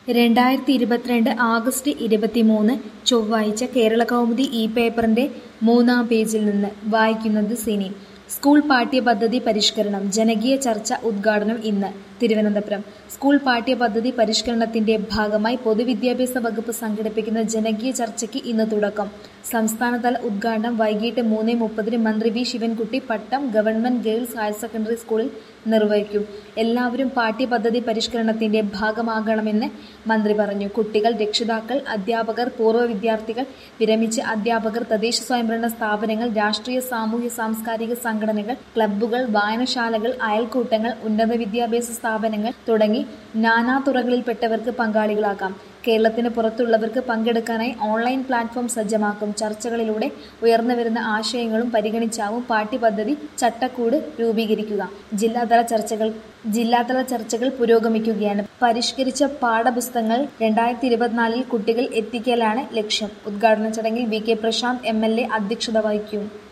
രണ്ടായിരത്തി ഇരുപത്തിരണ്ട് ആഗസ്റ്റ് ഇരുപത്തിമൂന്ന് ചൊവ്വാഴ്ച കേരള കൗമുദി ഈ പേപ്പറിന്റെ മൂന്നാം പേജിൽ നിന്ന് വായിക്കുന്നത് സിനി സ്കൂൾ പാഠ്യപദ്ധതി പരിഷ്കരണം ജനകീയ ചർച്ച ഉദ്ഘാടനം ഇന്ന് തിരുവനന്തപുരം സ്കൂൾ പാഠ്യപദ്ധതി പരിഷ്കരണത്തിന്റെ ഭാഗമായി പൊതുവിദ്യാഭ്യാസ വകുപ്പ് സംഘടിപ്പിക്കുന്ന ജനകീയ ചർച്ചയ്ക്ക് ഇന്ന് തുടക്കം സംസ്ഥാനതല ഉദ്ഘാടനം വൈകിട്ട് മൂന്ന് മുപ്പതിന് മന്ത്രി V Sivankutty Pattom government girls higher secondary സ്കൂളിൽ നിർവഹിക്കും എല്ലാവരും പാഠ്യപദ്ധതി പരിഷ്കരണത്തിന്റെ ഭാഗമാകണമെന്ന് മന്ത്രി പറഞ്ഞു കുട്ടികൾ രക്ഷിതാക്കൾ അധ്യാപകർ പൂർവ്വ വിദ്യാർത്ഥികൾ വിരമിച്ച അധ്യാപകർ തദ്ദേശ സ്വയംഭരണ സ്ഥാപനങ്ങൾ രാഷ്ട്രീയ സാമൂഹ്യ സാംസ്കാരിക സംഘടനകൾ ക്ലബ്ബുകൾ വായനശാലകൾ അയൽക്കൂട്ടങ്ങൾ ഉന്നത വിദ്യാഭ്യാസ സ്ഥാപനങ്ങൾ തുടങ്ങി നാനാ തുറകളിൽപ്പെട്ടവർക്ക് പങ്കാളികളാകാം കേരളത്തിന് പുറത്തുള്ളവർക്ക് പങ്കെടുക്കാനായി ഓൺലൈൻ പ്ലാറ്റ്ഫോം സജ്ജമാക്കും ചർച്ചകളിലൂടെ ഉയർന്നുവരുന്ന ആശയങ്ങളും പരിഗണിച്ചാവും പാഠ്യപദ്ധതി ചട്ടക്കൂട് രൂപീകരിക്കുക ജില്ലാതല ചർച്ചകൾ ജില്ലാതല ചർച്ചകൾ പുരോഗമിക്കുകയാണ് പരിഷ്കരിച്ച പാഠപുസ്തകങ്ങൾ രണ്ടായിരത്തി ഇരുപത്തിനാലിൽ കുട്ടികൾ എത്തിക്കലാണ് ലക്ഷ്യം ഉദ്ഘാടന ചടങ്ങിൽ V K Prashanth M L A അധ്യക്ഷത വഹിക്കും